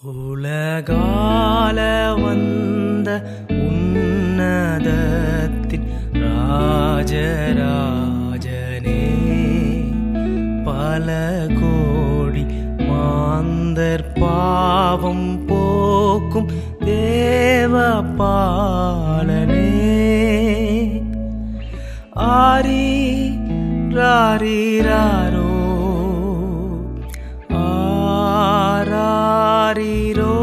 உலகால வந்த உன்னதத்தின் ராஜராஜனே பல கோடி மாந்தர் பாவம் போக்கும் தேவ பாலனே ஆரி ராரி ராரோ ஆராரிரோ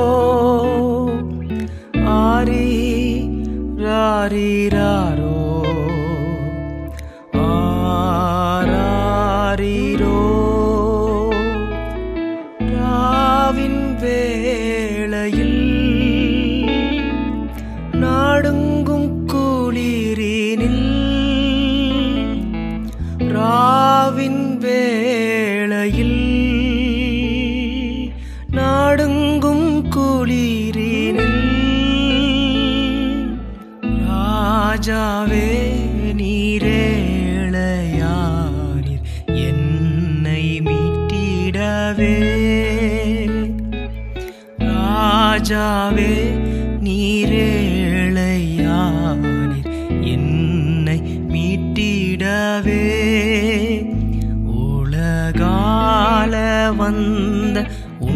ஆரி ராரி ராரோ ஆராரிரோ ராவின் வேளையில் நாடுங்கும் குளிரினில் ராவின் வேளையில் நாடுங்கும் குளிரினில் ராஜாவே நீரேளையானீர் என்னை மீட்டிடவே ராஜாவே நீரேளையானீர் என்னை மீட்டிடவே உலகால வந்த